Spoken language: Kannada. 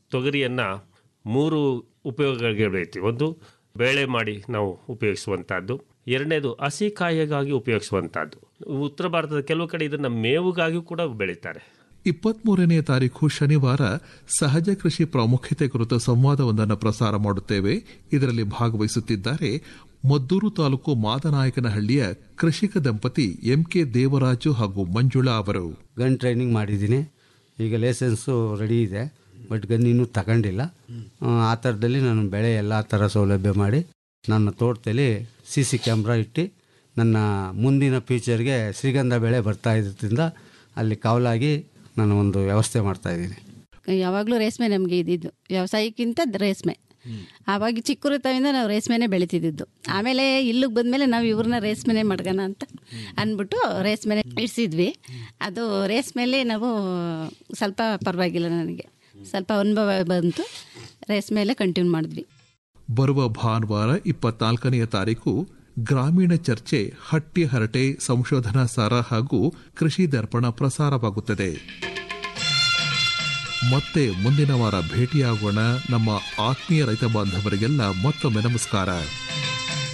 ತೊಗರಿಯನ್ನು ಮೂರು ಉಪಯೋಗಗಳಿಗೆ ಬೆಳಿತೀವಿ ಒಂದು ಬೇಳೆ ಮಾಡಿ ನಾವು ಉಪಯೋಗಿಸುವಂಥದ್ದು ಎರಡನೇದು ಹಸಿ ಕಾಯಿಗಾಗಿ ಉಪಯೋಗಿಸುವಂಥದ್ದು ಉತ್ತರ ಭಾರತದ ಕೆಲವು ಕಡೆ ಇದನ್ನು ಮೇವುಗಾಗಿ ಕೂಡ ಬೆಳೀತಾರೆ ಇಪ್ಪತ್ಮೂರನೇ ತಾರೀಕು ಶನಿವಾರ ಸಹಜ ಕೃಷಿ ಪ್ರಾಮುಖ್ಯತೆ ಕುರಿತ ಸಂವಾದವೊಂದನ್ನು ಪ್ರಸಾರ ಮಾಡುತ್ತೇವೆ ಇದರಲ್ಲಿ ಭಾಗವಹಿಸುತ್ತಿದ್ದಾರೆ ಮದ್ದೂರು ತಾಲೂಕು ಮಾದನಾಯಕನಹಳ್ಳಿಯ ಕೃಷಿಕ ದಂಪತಿ ಎಂಕೆ ದೇವರಾಜು ಹಾಗೂ ಮಂಜುಳಾ ಅವರು ಗನ್ ಟ್ರೈನಿಂಗ್ ಮಾಡಿದ್ದೀನಿ ಈಗ ಲೈಸೆನ್ಸು ರೆಡಿ ಇದೆ ಬಟ್ ಗನ್ ಇನ್ನೂ ತಗೊಂಡಿಲ್ಲ ಆ, ಆ ಥರದಲ್ಲಿ ನಾನು ಬೆಳೆ ಎಲ್ಲ ಥರ ಸೌಲಭ್ಯ ಮಾಡಿ ನನ್ನ ತೋಟದಲ್ಲಿ ಸಿ ಸಿ ಕ್ಯಾಮ್ರಾ ಇಟ್ಟು ನನ್ನ ಮುಂದಿನ ಫ್ಯೂಚರ್ಗೆ ಶ್ರೀಗಂಧ ಬೆಳೆ ಬರ್ತಾ ಇದ್ರಿಂದ ಅಲ್ಲಿ ಕಾವಲಾಗಿ ನಾನು ಒಂದು ವ್ಯವಸ್ಥೆ ಮಾಡ್ತಾಯಿದ್ದೀನಿ ಯಾವಾಗಲೂ ರೇಷ್ಮೆ ನಮಗೆ ಇದ್ದಿದ್ದು ವ್ಯವಸಾಯಕ್ಕಿಂತ ರೇಷ್ಮೆ ಆವಾಗ ಚಿಕ್ಕರಿತಾವಿಂದ ನಾವು ರೇಷ್ಮೆನೇ ಬೆಳಿತಿದ್ದು ಆಮೇಲೆ ಇಲ್ಲಿಗೆ ಬಂದಮೇಲೆ ನಾವು ಇವ್ರನ್ನ ರೇಷ್ಮೆನೇ ಮಾಡ್ಗೋಣ ಅಂತ ಅಂದ್ಬಿಟ್ಟು ರೇಷ್ಮೆನೆ ಇಡ್ಸಿದ್ವಿ ಅದು ರೇಷ್ಮೆಲಿ ನಾವು ಸ್ವಲ್ಪ ಪರವಾಗಿಲ್ಲ ನನಗೆ ಸ್ವಲ್ಪ ಅನುಭವ ಬಂತು ರೇಷ್ಮೆಯಲ್ಲೇ ಕಂಟಿನ್ಯೂ ಮಾಡಿದ್ವಿ ಬರುವ ಭಾನುವಾರ ಇಪ್ಪತ್ನಾಲ್ಕನೆಯ ತಾರೀಕು ಗ್ರಾಮೀಣ ಚರ್ಚೆ ಹಟ್ಟಿ ಹರಟೆ ಸಂಶೋಧನಾ ಸಾರ ಹಾಗೂ ಕೃಷಿ ದರ್ಪಣ ಪ್ರಸಾರವಾಗುತ್ತದೆ ಮತ್ತೆ ಮುಂದಿನ ವಾರ ಭೇಟಿಯಾಗೋಣ ನಮ್ಮ ಆತ್ಮೀಯ ರೈತ ಬಾಂಧವರಿಗೆಲ್ಲ ಮತ್ತೊಮ್ಮೆ ನಮಸ್ಕಾರ